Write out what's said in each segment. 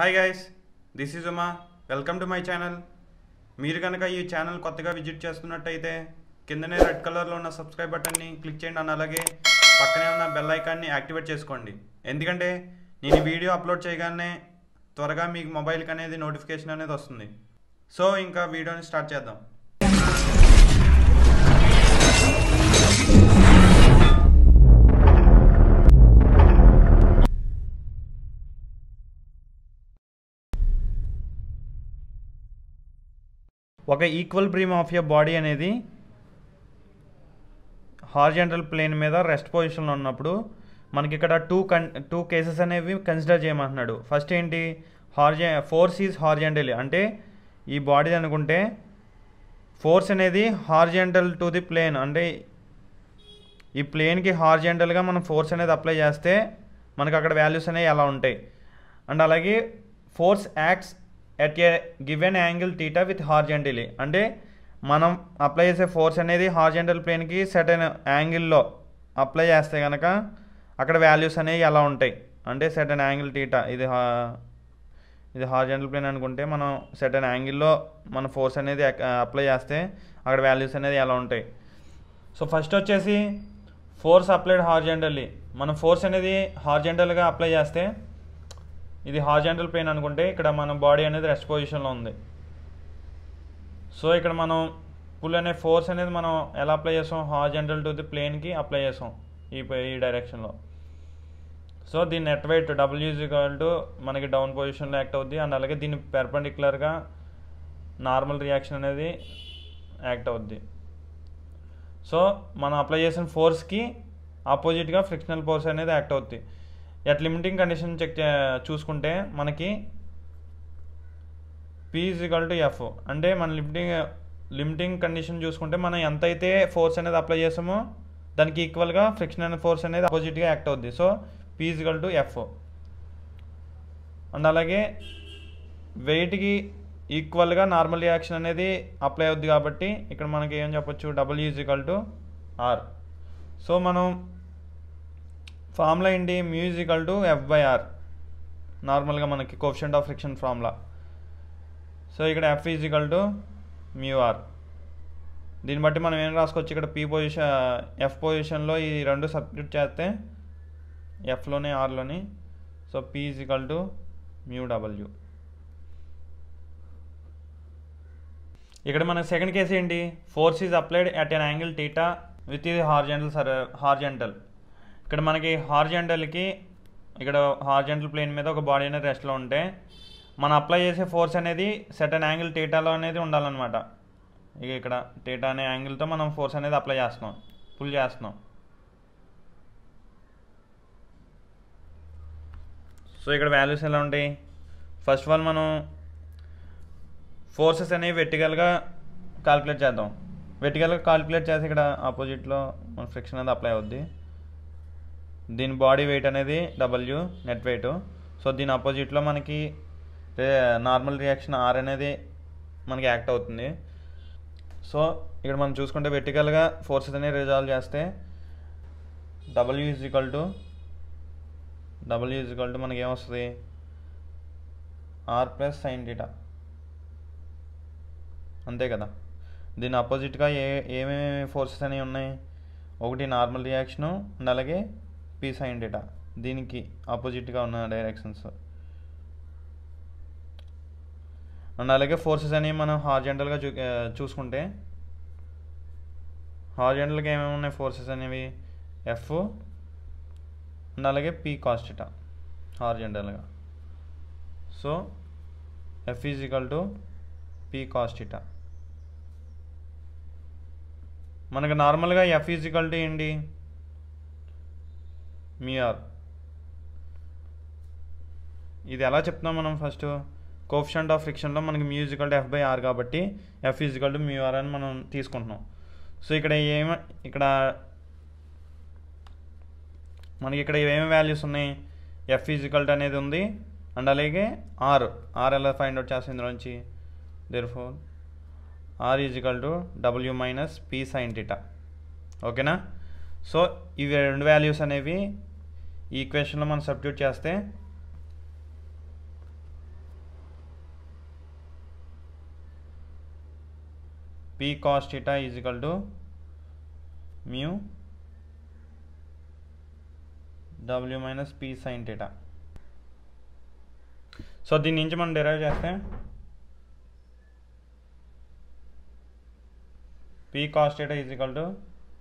hi guys this is Uma welcome to my channel మీరు కనుక ఈ ఛానల్ కొత్తగా విజిట్ చేస్తున్నట్టయితే కిందనే రెడ్ కలర్లో ఉన్న సబ్స్క్రైబ్ బటన్ని క్లిక్ చేయండి అని అలాగే పక్కనే ఉన్న బెల్ ఐకాన్ని యాక్టివేట్ చేసుకోండి ఎందుకంటే నేను ఈ వీడియో అప్లోడ్ చేయగానే త్వరగా మీకు మొబైల్కి అనేది నోటిఫికేషన్ అనేది వస్తుంది సో ఇంకా వీడియోని స్టార్ట్ చేద్దాం ఒక ఈక్వల్ బ్రీమ్ ఆఫ్ యర్ బాడీ అనేది హార్జెంటల్ ప్లేన్ మీద రెస్ట్ పొజిషన్లో ఉన్నప్పుడు మనకి ఇక్కడ టూ కన్ టూ కేసెస్ అనేవి కన్సిడర్ చేయమంటున్నాడు ఫస్ట్ ఏంటి హార్జె ఫోర్స్ ఈజ్ హార్జెంటల్ అంటే ఈ బాడీ అనుకుంటే ఫోర్స్ అనేది హార్జెంటల్ టు ది ప్లేన్ అంటే ఈ ప్లేన్కి హార్జెంటల్గా మనం ఫోర్స్ అనేది అప్లై చేస్తే మనకు అక్కడ వాల్యూస్ అనేవి ఎలా ఉంటాయి అండ్ అలాగే force acts at a given angle theta with horizontally అంటే మనం అప్లై చేసే ఫోర్స్ అనేది హార్జెంటల్ ప్లేన్కి సెటైన్ యాంగిల్లో అప్లై చేస్తే కనుక అక్కడ వాల్యూస్ అనేవి ఎలా ఉంటాయి అంటే సెటైన్ యాంగిల్ టీటా ఇది హా- ఇది హార్జెంటల్ ప్లేన్ అనుకుంటే మనం సెటైన్ యాంగిల్లో మన ఫోర్స్ అనేది అప్లై చేస్తే అక్కడ వాల్యూస్ అనేది ఎలా ఉంటాయి సో ఫస్ట్ వచ్చేసి ఫోర్స్ అప్లైడ్ హార్జెంటల్లీ మనం ఫోర్స్ అనేది హార్జెంటల్గా అప్లై చేస్తే ఇది హార్జెంటల్ పెయిన్ అనుకుంటే ఇక్కడ మన బాడీ అనేది రెస్ట్ పొజిషన్లో ఉంది సో ఇక్కడ మనం పుల్ అనే ఫోర్స్ అనేది మనం ఎలా అప్లై చేస్తాం హార్జెంటల్ టు ది ప్లేన్కి అప్లై చేస్తాం ఈ ప- ఈ డైరెక్షన్లో సో దీని net weight W equal to మనకి డౌన్ పొజిషన్లో యాక్ట్ అవుద్ది అండ్ అలాగే దీని పెర్పెండిక్యులర్గా నార్మల్ రియాక్షన్ అనేది యాక్ట్ అవుద్ది సో మనం అప్లై చేసిన ఫోర్స్కి ఆపోజిట్గా ఫ్రిక్షనల్ ఫోర్స్ అనేది యాక్ట్ అవుద్ది ఎట్ లిమిటింగ్ కండిషన్ చెక్ చూసుకుంటే మనకి పీ ఈక్వల్ టు ఎఫ్ అంటే మన లిమిటింగ్ లిమిటింగ్ కండిషన్ చూసుకుంటే మనం ఎంతైతే ఫోర్స్ అనేది అప్లై చేసామో దానికి ఈక్వల్గా ఫ్రిక్షన్ అనే ఫోర్స్ అనేది ఆపోజిట్గా యాక్ట్ అవుద్ది so P equal to F and అలాగే వెయిట్కి ఈక్వల్గా నార్మల్ రియాక్షన్ అనేది అప్లై అవుద్ది కాబట్టి ఇక్కడ మనకి ఏం చెప్పొచ్చు W is equal to R so మనం ఫార్ములా ఏంటి mu is equal to F by R నార్మల్గా మనకి coefficient of friction formula so ఇక్కడ F is equal to mu R దీన్ని బట్టి మనం ఏం రాసుకోవచ్చు ఇక్కడ పీ పొజిషన్ ఎఫ్ పొజిషన్లో ఈ రెండు సబ్స్టిట్యూట్ చేస్తే ఎఫ్లోని ఆర్లోని so P is equal to mu W ఇక్కడ మన సెకండ్ కేసు ఏంటి force is applied at an angle theta with ఇది హార్జెంటల్ సర్ హార్జెంటల్ ఇక్కడ మనకి హార్జెంటల్కి ఇక్కడ హార్జెంటల్ ప్లేన్ మీద ఒక బాడీ అనేది రెస్ట్లో ఉంటే మనం అప్లై చేసే ఫోర్స్ అనేది సెటన్ యాంగిల్ టీటాలో అనేది ఉండాలన్నమాట ఇక ఇక్కడ టీటా అనే యాంగిల్తో మనం ఫోర్స్ అనేది అప్లై చేస్తున్నాం పుల్ చేస్తున్నాం సో ఇక్కడ వాల్యూస్ ఎలా ఉంటాయి ఫస్ట్ ఆఫ్ ఆల్ మనం ఫోర్సెస్ అనేవి వెర్టికల్గా కాలిక్యులేట్ చేద్దాం వెర్టికల్గా కాలిక్యులేట్ చేసి ఇక్కడ ఆపోజిట్లో మన ఫ్రిక్షన్ అనేది అప్లై అవుద్ది దీని బాడీ వెయిట్ అనేది డబ్ల్యూ నెట్ వెయిట్ సో దీని ఆపోజిట్లో మనకి నార్మల్ రియాక్షన్ ఆర్ అనేది మనకి యాక్ట్ అవుతుంది సో ఇక్కడ మనం చూసుకుంటే వెర్టికల్గా ఫోర్సెస్ అనేవి రిజాల్వ్ చేస్తే W is equal to W is equal to మనకి ఏమొస్తుంది ఆర్ ప్లస్ సైన్ టీటా అంతే కదా దీని ఆపోజిట్గా ఏ ఏమేమి ఫోర్సెస్ అనేవి ఉన్నాయి ఒకటి నార్మల్ రియాక్షను అండ్ అలాగే పీ సైన్ డేటా దీనికి ఆపోజిట్గా ఉన్న డైరెక్షన్స్ అండ్ అలాగే ఫోర్సెస్ అనేవి మనం హార్జెంటల్గా చూ చూసుకుంటే హార్జెంటల్గా ఏమేమి ఉన్నాయి ఫోర్సెస్ అనేవి ఎఫ్ అండ్ అలాగే పీ కాస్టిటా హార్జెంటల్గా so F is equal to P cos theta మనకు నార్మల్గా ఎఫ్ ఈజ్ ఈక్వల్ టు ఏంటి మిఆర్ ఇది ఎలా చెప్తున్నాం మనం ఫస్ట్ కోఫిషియంట్ ఆఫ్ ఫ్రిక్షన్లో మనకి mu is equal to F by R కాబట్టి F is equal to mu R అని మనం తీసుకుంటున్నాం సో ఇక్కడ ఏమి ఇక్కడ మనకి ఇక్కడ ఏమేమి వాల్యూస్ ఉన్నాయి ఎఫ్ ఈజికల్ టు అనేది ఉంది అండ్ అలాగే ఆర్ ఆర్ ఎలా ఫైండ్ అవుట్ చేస్తుంది ఇందులోంచి therefore R is equal to W minus P sine theta ఓకేనా సో ఇవి రెండు వాల్యూస్ అనేవి ఈ ఈక్వేషన్లో మనం సబ్స్టిట్యూట్ చేస్తే P cos theta is equal to mu W minus P sine theta so దీని నుంచి మనం డెరైవ్ చేస్తే P cos theta is equal to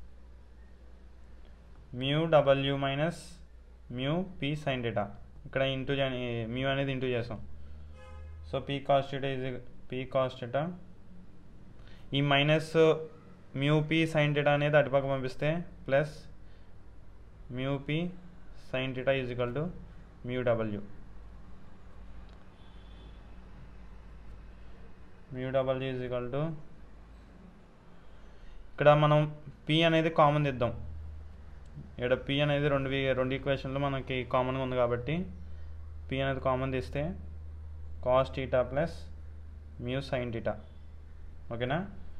mu W minus mu P sine theta ఇక్కడ ఇంటూ మ్యూ అనేది ఇంటూ చేసాం so P cos theta is P cos theta ఈ minus mu P sine theta అనేది అటుపక్క పంపిస్తే plus mu P sine theta is equal to mu W mu W is equal to ఇక్కడ మనం P అనేది common ఇద్దాం ఇక్కడ పీ అనేది రెండు వి- రెండు ఈక్వేషన్లు మనకి కామన్గా ఉంది కాబట్టి పీ అనేది కామన్ తీస్తే cos theta plus mu sine theta ఓకేనా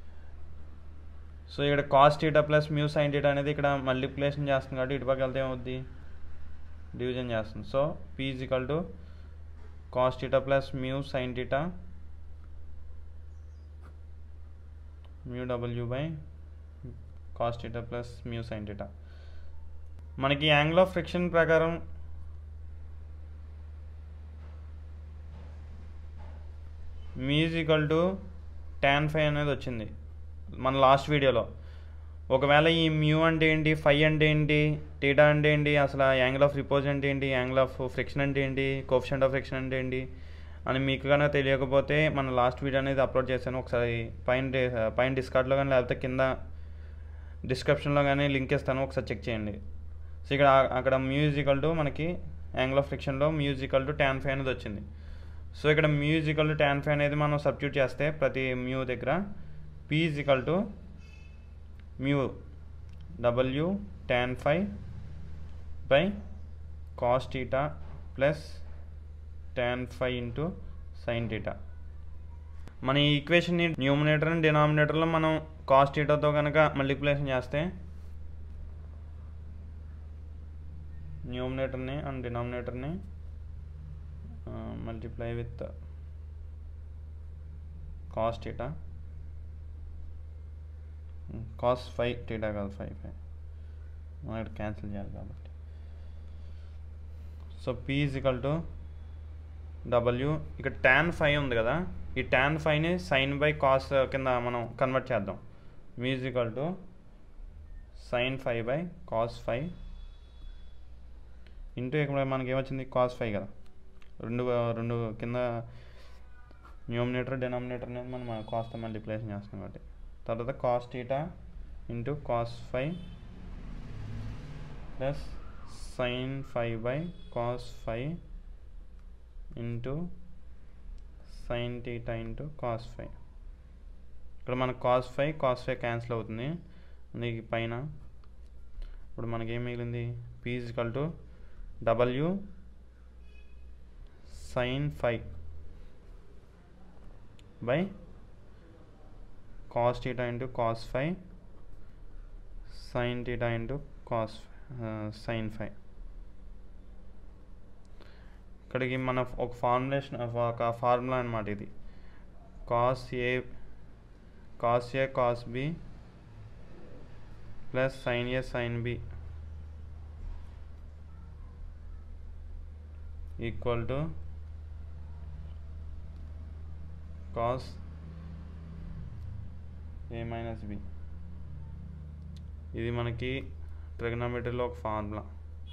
సో ఇక్కడ cos theta plus mu sine theta అనేది ఇక్కడ మల్టిప్లికేషన్ చేస్తుంది కాబట్టి ఇటుపక్క వెళ్తే ఏమవుద్ది డివిజన్ చేస్తుంది so P is equal to cos theta plus mu sine theta mu W by cos theta plus mu sine theta మనకి యాంగిల్ ఆఫ్ ఫ్రిక్షన్ ప్రకారం మ్యూజికల్ టు ట్యాన్ ఫైవ్ అనేది వచ్చింది మన లాస్ట్ వీడియోలో ఒకవేళ ఈ మ్యూ అంటే ఏంటి ఫై అంటే ఏంటి టీటా అంటే ఏంటి అసలు యాంగిల్ ఆఫ్ రిపోజ్ అంటే ఏంటి యాంగిల్ ఆఫ్ ఫ్రిక్షన్ అంటే ఏంటి కోఫిషియంట్ ఆఫ్ ఫ్రిక్షన్ అంటే ఏంటి అని మీకు కనుక తెలియకపోతే మన లాస్ట్ వీడియో అనేది అప్లోడ్ చేశాను ఒకసారి పైన డి- పైన డిస్కార్డ్లో కానీ లేకపోతే కింద డిస్క్రిప్షన్లో కానీ లింక్ ఇస్తాను ఒకసారి చెక్ చేయండి సో ఇక్కడ ఆ- అక్కడ మ్యూజికల్ టు మనకి యాంగిల్ ఆఫ్ ఫ్రిక్షన్లో మ్యూజికల్ టు ట్యాన్ ఫైవ్ అనేది వచ్చింది సో ఇక్కడ మ్యూజికల్ టు ట్యాన్ ఫైవ్ అనేది మనం సబ్స్టిట్యూట్ చేస్తే ప్రతి మ్యూ దగ్గర P is equal to mu W tan five by cos theta plus tan five into sine theta మన ఈ ఈక్వేషన్ని న్యూమినేటర్ అండ్ డినామినేటర్లో మనం కాస్ టీటాతో కనుక మల్టిప్లికేషన్ చేస్తే న్యూమినేటర్ని అండ్ డినామినేటర్ని multiply with cos theta cos five theta కాదు ఫైవ్ ఫైవ్ మనం ఇక్కడ క్యాన్సిల్ చేయాలి కాబట్టి so P equal to W ఇక్కడ ట్యాన్ ఫైవ్ ఉంది కదా ఈ ట్యాన్ ఫైవ్ని సైన్ బై కాస్ కింద మనం కన్వర్ట్ చేద్దాం mu is equal to sine five by cos five into ఇక్కడ మనకి ఏమొచ్చింది కాస్ ఫైవ్ కదా రెండు రెండు కింద న్యూమినేటర్ డినామినేటర్ అనేది మనం కాస్త మల్టిప్లికేషన్ చేస్తున్నాం కాబట్టి తర్వాత cos theta into cos five plus sine five by cos five into sine theta into cos five ఇక్కడ మనకు cos five cos five cancel అవుతుంది నీకు పైన ఇప్పుడు మనకి ఏం మిగిలింది P is equal to W sine five by cos theta into cos five sine theta into cos sine five ఇక్కడికి మన ఒక ఫార్ములేషన్ ఒక ఫార్ములా అనమాట ఇది cos A cos A cos B plus sine A sign B equal to cos A minus B ఇది మనకి ట్రిగనోమెట్రీలో ఒక ఫార్ములా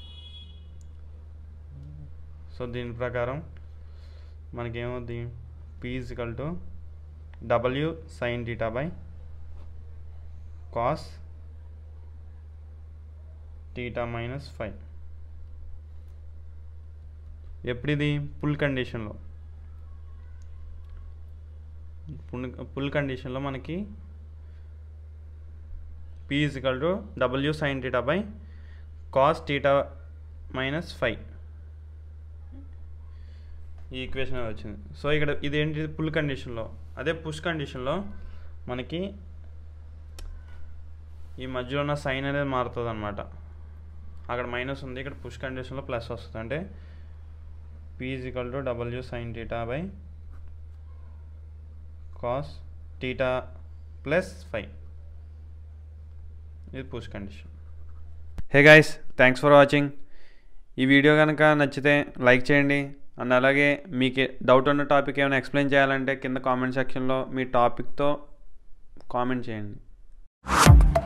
సో దీని ప్రకారం మనకేమవుద్ది P is equal to W sine theta by cos theta minus five ఎప్పుడు ఇది పుల్ కండిషన్లో పుల్ పుల్ కండిషన్లో మనకి P is equal to W sine theta by cos theta minus five ఈ ఈక్వేషన్ అనేది వచ్చింది సో ఇక్కడ ఇదేంటి పుల్ కండిషన్లో అదే పుష్ కండిషన్లో మనకి ఈ మధ్యలో ఉన్న సైన్ అనేది మారుతుంది అనమాట అక్కడ మైనస్ ఉంది ఇక్కడ పుష్ కండిషన్లో ప్లస్ వస్తుంది అంటే P equal to W sine theta by cos theta plus five ఇది push condition hey guys thanks for watching ఈ వీడియో కనుక నచ్చితే లైక్ చేయండి అండ్ అలాగే మీకు డౌట్ ఉన్న టాపిక్ ఏమైనా ఎక్స్ప్లెయిన్ చేయాలంటే కింద కామెంట్ సెక్షన్లో మీ టాపిక్తో కామెంట్ చేయండి